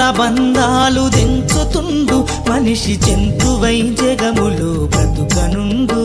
బంధాలు దెంచుతుండు మనిషి జంతువై జగములో బ్రతుకనుండు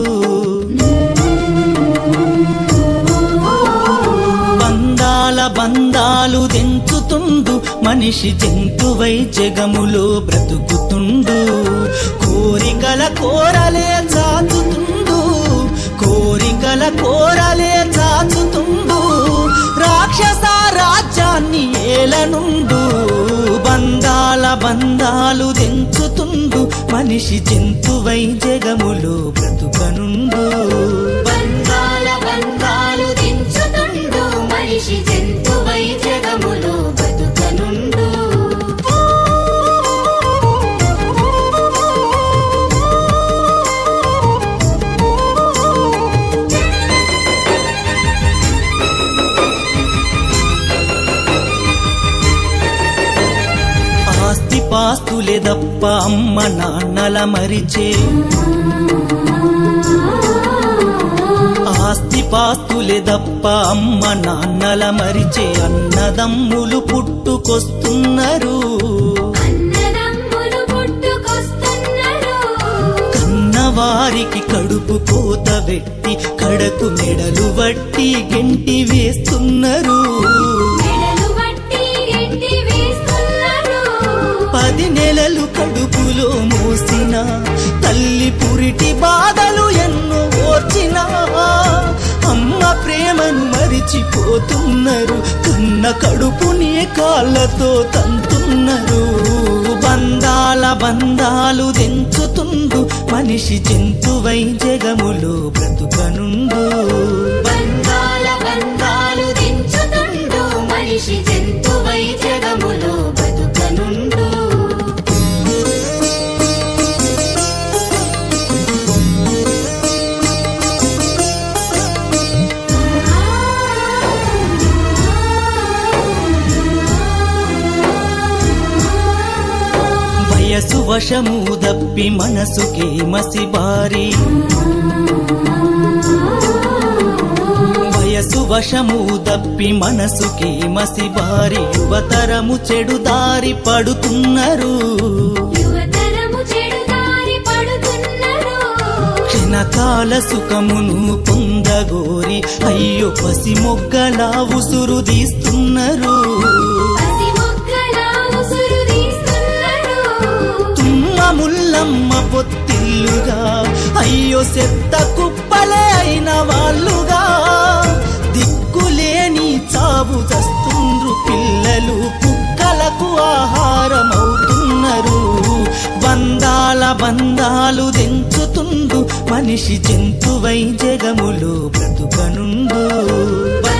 బంధాల బంధాలు దెంచుతుండు మనిషి జంతువై జగములో బ్రతుకుతుండు కోరికల కోరలే చాచుతుండు కోరికల కోరలే చాచుతుండు రాక్షస రాజ్యాన్ని ఏలనుండు బంధాల బంధాలు దెంచుతుండు మనిషి జంతువై జగములో బ్రతుకనుండు బంధాల బంధాలు దించుతుండు మనిషి జంతువై జగములో బతుకనుండు ఆస్తి పాస్తులే దప్ప అమ్మ నాన్నల మరిచే ఆస్తి పాస్తులే దప్ప అమ్మ నాన్నల మరిచే అన్నదమ్ములు పుట్టుకొస్తున్నారు అన్నదమ్ములు పుట్టుకొస్తున్నారు కన్నవారికి కడుపు కోత పెట్టి కడకు మెడలు వట్టి గెంటి వేస్తున్నారు మెడలు బట్టి ఎంటి వేస్తున్నారు పది నెలలు కడుపులో మోసిన తల్లి పురిటి బాధలు ఎన్నో ఓర్చిన అమ్మ ప్రేమను మరిచిపోతున్నారు కన్న కడుపుని కాళ్ళతో తంతున్నారు బంధాల బంధాలు దెంచుతుండు మనిషి జంతువై జగములో బ్రతుకనుండు బంధాల బంధాలు దించుతుండు మనిషి జంతువై జగములో బతుకనుండు వయసు వశము దప్పి మనసుకే మసిబారి వయసు వశము దప్పి మనసుకే మసిబారి యువతరము చెడు దారి పడుతున్నారు యువతరము చెడు దారి పడుతున్నారు క్షణకాల సుఖమును పొందగోరి అయ్యో పసి మొగ్గలా ఉసురు తీస్తున్నారు పసి మొక్కలా ఉసురు తీస్తున్నారు తుమ్మ ముల్లమ్మ పొత్తిల్లుగా అయ్యో సెత్త కుప్పలే అయిన వాళ్ళుగా దిక్కులేని చావు చస్తుండ్రు పిల్లలు కుక్కలకు ఆహారమవుతున్నారు బంధాల బంధాలు దెంచుతుండు మనిషి జంతువై జగములో బ్రతుకనుండు బంధాల